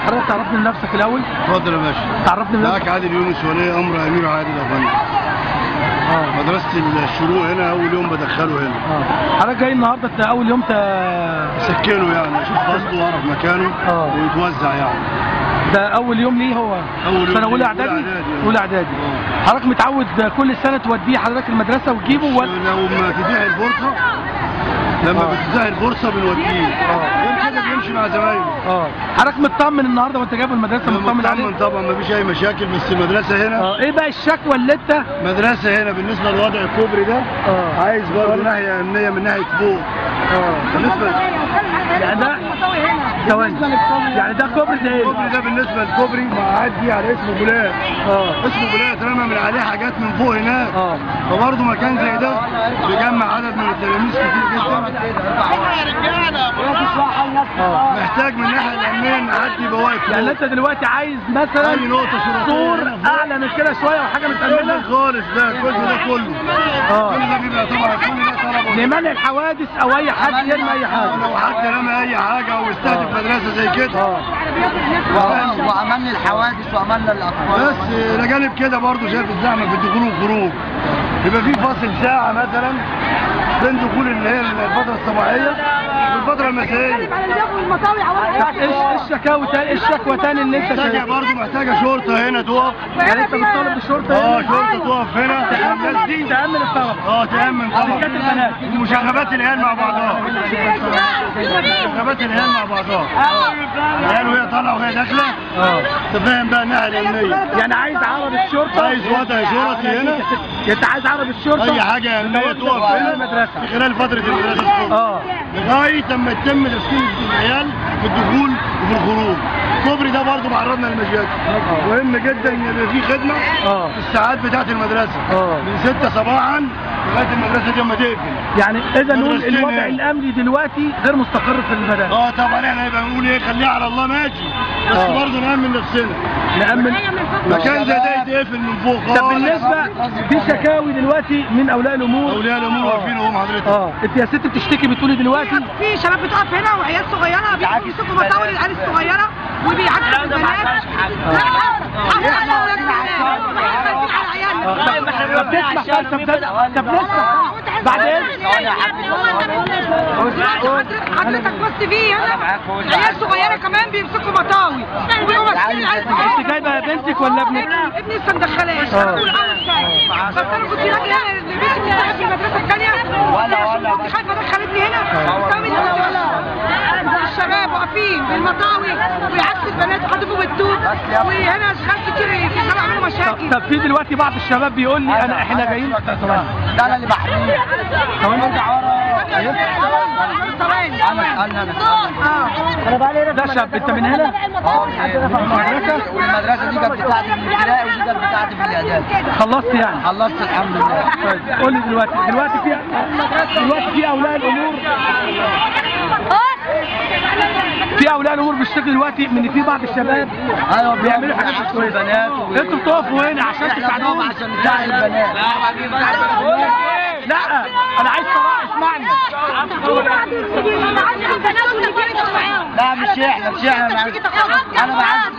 حضرتك تعرفني بنفسك الاول اتفضل يا باشا تعرفني بنفسك معاك عادل يونس ولي امر امير عادل يا فندم اه مدرسه الشروق هنا اول يوم بدخله هنا اه حضرتك جاي النهارده ت- اول يوم ت... سكنه يعني اشوف فصله واعرف مكانه آه. ويتوزع يعني ده اول يوم ليه هو أول يوم سنه ليه، اولى أولى اعدادي إعدادي، آه. اولى اعدادي آه. حضرتك متعود كل سنه توديه حضرتك المدرسه وتجيبه ولا لو ما تتيح الفرصه لما آه. بتتيح الفرصه بنوديه آه. غير كده بيمشي مع زمايله اه حضرتك مطمن النهارده وانت جايبه المدرسه مطمن عليه مطمن طبعا ما فيش اي مشاكل بس المدرسه هنا اه ايه بقى الشكوى اللي انت مدرسه هنا بالنسبه لوضع الكوبري ده اه عايز برضه ناحيه امنيه من ناحيه فوق اه بالنسبه يعني ده ثواني يعني ده كوبري ده ايه؟ الكوبري ده بالنسبه للكوبري معدي على اسمه بلاد اه اسمه بلاد رمى من عليه حاجات من فوق هناك اه فبرضه مكان زي ده بيجمع عدد من التلاميذ كتير جدا اه محتاج من الناحيه الامنيه نعدي بواقف يعني انت دلوقتي عايز مثلا أي نقطة شرطية سور هنا فوق. اعلى من كده شويه وحاجه متأمنه خالص ده الجزء ده كله اه. كل ده بيبقى طبعا كل ده طلب لمنع الحوادث او اي حد يرمي اي حاجه لو حد رمى اي حاجه او استهدف مدرسه زي كده اه وعملنا الحوادث وعملنا الاطفال بس الى جانب كده برضه شايف الزحمه في الدخول والخروج يبقى في فاصل ساعه مثلا بين دخول اللي هي الفتره الصباحيه والفتره المسائيه طب ايش ايش الشكاوي تاني ايش الشكوى تاني اللي انت محتاجه شايفها؟ برضه محتاجه شرطه هنا تقف يعني انت بتطالب بالشرطه اه هنا؟ شرطه تقف هنا الناس دي تأمن الطلبه اه تامن طبعا شركات البنات. ومشاغبات العيال مع بعضها مشاغبات العيال مع بعضها العيال وهي طالعه وهي داخله اه انت فاهم بقى الناحيه الامنيه يعني عايز عربة شرطة عايز وضع شرطي هنا انت عايز عربة شرطة اي حاجه امنيه تقف هنا المدرسة في خلال فتره المدرسه الصبح اه لغايه اما يتم تسكين العيال في الدخول وفي الخروج الكوبري ده برضه معرضنا للمشاكل مهم جدا ان يبقى في خدمه اه في الساعات بتاعه المدرسه اه من 6 صباحا لغايه المدرسه دي اما تقفل يعني اذا نقول مدرستين الوضع ايه؟ الامني دلوقتي غير مستقر في المدارس اه طبعا احنا يبقى نقول ايه خليها على الله ماشي بس آه. برضه نأمن نفسنا نأمن مكان زي ده يتقفل من فوق خالص طب بالنسبة في شكاوي دلوقتي من اولياء الامور اولياء الامور آه. واقفين اهم حضرتك اه انت يا ست بتشتكي بتقولي دلوقتي في شباب بتقف هنا وعيال صغيره بيجوا يمسكوا مطاول العيال الصغيره وبيعكسوا البنات لا حتى على اولاد البنات على عيالنا طب طب تسمح طب طب طب نسمع بعدين حضرتك بص فيه هنا عيال صغيره كمان بيمسكوا مطاوي وبيبقوا ماسكين العيال انت جايبه بنتك ولا ابنك؟ ابني لسه مدخلاش آه. بس انا كنت راجل هنا بنتي بتشتغل في المدرسه الثانيه ولا كنت خايفه ادخل ابني هنا بسبب ان الشباب واقفين بالمطاوي ويعكسوا البنات وحدفوا بالطوب وهنا اشغال كتير في الشارع عملوا طب, مشاكل طب في دلوقتي بعض الشباب بيقول لي انا احنا جايين ثواني ده انا اللي بحميه ثواني ثواني انا انا انا ده شاب انت من هنا؟ اه المدرسه والمدرسه دي كانت بتاعتي في الابتدائي ودي كانت بتاعتي في الاعدادي خلصت يعني خلصت الحمد لله طيب قول لي دلوقتي دلوقتي في دلوقتي في اولياء الامور في اولياء الامور بيشتكوا دلوقتي من ان في بعض الشباب ايوه بيعملوا حاجات مش كويسه البنات انتوا بتقفوا هنا عشان احنا بنقف تساعدوهم عشان نساعد البنات لا انا عايز صراحه اسمعني لا مش احنا مش احنا انا بعز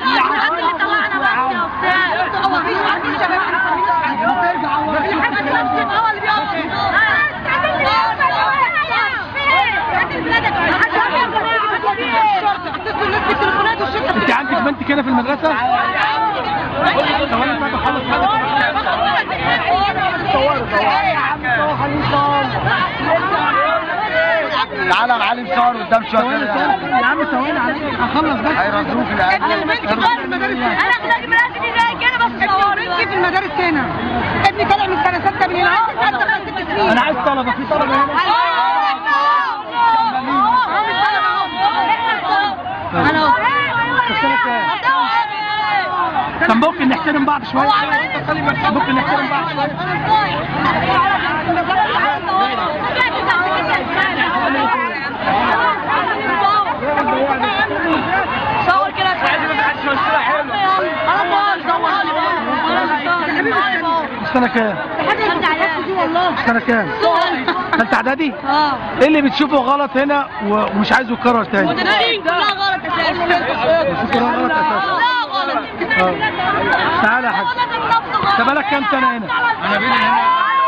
انت عندك بنت كده في المدرسه؟ ثواني طيب اخلص تعالى يا معلم صور قدام شويه ثواني كده. ثواني يا عم ثواني عليك اخلص بس هيردوك العيال ابني في المدارس هنا ابني طالع من سنه سته من هنا ست سنين انا عايز طلبه في طلبه هنا طب ممكن نحترم بعض شويه ممكن نحترم بعض شويه صور كده السنه كام؟ السنه كام؟ ثالثه اعدادي اه ايه اللي بتشوفه غلط هنا و- ومش عايزه يتكرر تاني مدرسين كلها غلط اساسا كلها غلط أساساً. لا غلط آه. تعالى يا حاج انت بقالك كام سنه هنا انا بيني هنا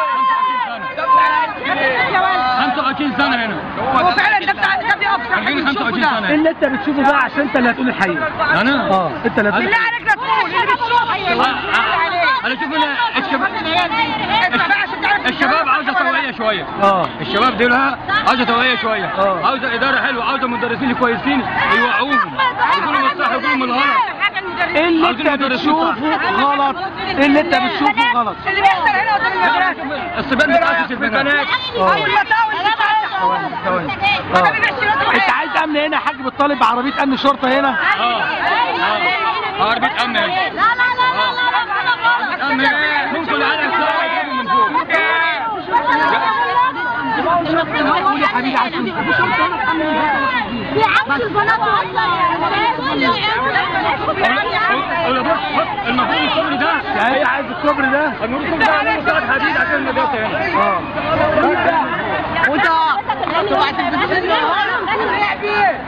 25 سنه هنا هو فعلا ده بتاع ده بيقف صح عندي 25 سنه ايه اللي انت بتشوفه بقى عشان انت اللي هتقول الحقيقه انا اه انت اللي هتقول بالله عليك لا تقول اللي بتشوف انا شوف هنا الشباب الشباب عاوزه توعيه شويه اه الشباب دي لها عاوزه توعيه شويه آه. عاوزه اداره حلوه عاوزه مدرسين كويسين يوعوهم يقولوا من الصح يقولوا من الغلط ايه اللي عاوزين انت مدرسين صح. بتشوفه غلط ايه اللي انت بتشوفه غلط اللي بيحصل هنا قدام المدرسه الصبيان بتعكس البنات آه. او المطاوي اللي ثواني ثواني انا اه بيبيع سيارات انت عايز امن هنا يا حاج بتطالب بعربيه امن شرطه هنا اه اه عربيه امن لا لا لا لا لا امن ممكن العالم ساعه يجيبوا من فوق قول يا حبيبي عشان بيعكس البنات ولا بص بص المفروض الكوبري ده يعني انت عايز الكوبري ده المفروض الكوبري ده عليه مساعد حديد عشان المدرسه هنا اه وانت